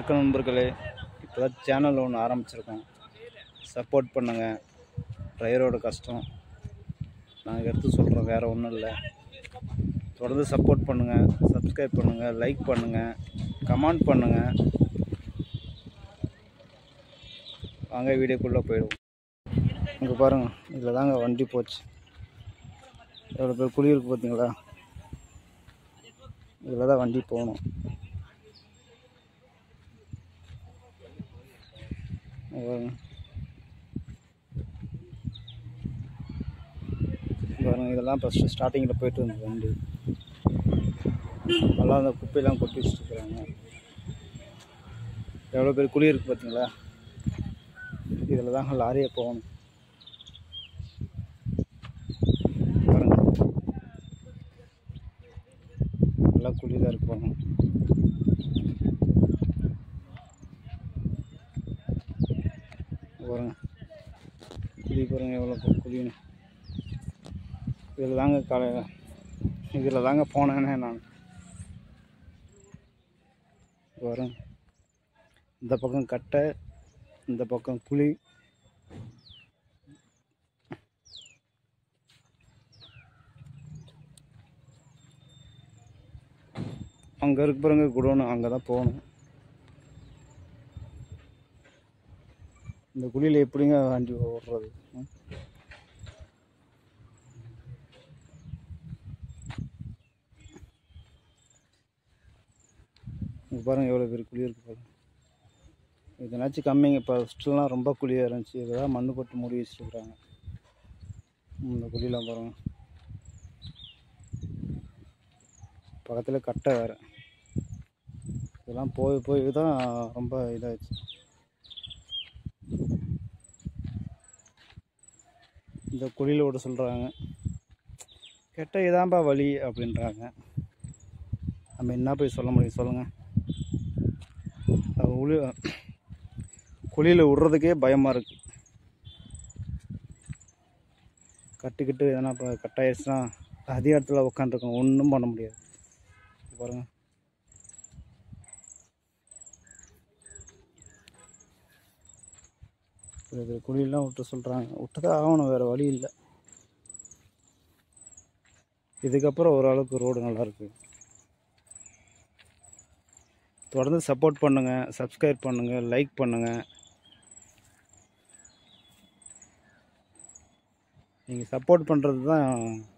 வணக்கம் நண்பர்களே இப்போ தான் சேனல் ஒன்று ஆரம்பிச்சிருக்கோம் சப்போர்ட் பண்ணுங்கள் டிரைவரோட கஷ்டம் நாங்கள் எடுத்து சொல்கிறோம் வேறு ஒன்றும் இல்லை தொடர்ந்து சப்போர்ட் பண்ணுங்கள் சப்ஸ்கிரைப் பண்ணுங்கள் லைக் பண்ணுங்கள் கமெண்ட் பண்ணுங்கள் வாங்க வீடியோக்குள்ளே போயிடுவோம் இங்கே பாருங்கள் இதில் தாங்க வண்டி போச்சு எவ்வளோ பேர் குழி இருக்கு பார்த்தீங்களா இதில் தான் வண்டி போகணும் இங்க பாருங்க இங்க பாருங்க இதெல்லாம் ஃபஸ்ட்டு ஸ்டார்டிங்கில் போயிட்டு இருந்தது வண்டி நல்லா அந்த குப்பையெல்லாம் கொட்டி வச்சுட்டு இருக்கிறாங்க எவ்வளோ பேர் குழி இருக்கு பார்த்தீங்களா இதில் தாங்க லாரியை போகணும் பாருங்க நல்லா குழி தான் இருக்கு போகணும் பாருங்க குழி பாருங்க எவ்வளோ குழின்னு இதில் தாங்க காலையில் இதில் தாங்க போனேனே நான் பாருங்க இந்த பக்கம் கட்டை இந்த பக்கம் குழி அங்கே இருக்கு பாருங்க குடோனு அங்கே தான் போகணும் இந்த குழியில் எப்படிங்க வண்டி ஓடுறது ம்? இங்க பாருங்க எவ்வளோ பெரிய குழி இருக்கு பாருங்க இதனாச்சும் கம்மிங்க இப்போ ஃபஸ்ட்டுலாம் ரொம்ப குழியாக இருந்துச்சு இதெல்லாம் மண்ணு போட்டு மூடி வச்சுருக்குறாங்க இந்த குழியெலாம் பாருங்க பக்கத்தில் கட்டை வேறு இதெல்லாம் போய் போய் தான் ரொம்ப இதாகிடுச்சு இந்த குழியில் விட சொல்கிறாங்க கெட்ட இதான்பா வழி அப்படின்றாங்க நம்ம என்ன போய் சொல்ல முடியும் சொல்லுங்கள் அது உளி குழியில் விட்றதுக்கே பயமாக இருக்குது கட்டிக்கிட்டு எதனா இப்போ கட்டாயிடுச்சுன்னா அதே இடத்துல உட்காந்துருக்கோம் ஒன்றும் பண்ண முடியாது பாருங்கள் பெரிய பெரிய குழியெல்லாம் விட்டு சொல்கிறாங்க விட்டுதான் ஆகணும் வேறு வழி இல்லை இதுக்கப்புறம் ஓரளவுக்கு ரோடு நல்லாயிருக்கு தொடர்ந்து சப்போர்ட் பண்ணுங்கள் சப்ஸ்கிரைப் பண்ணுங்கள் லைக் பண்ணுங்கள் நீங்கள் சப்போர்ட் பண்ணுறது தான்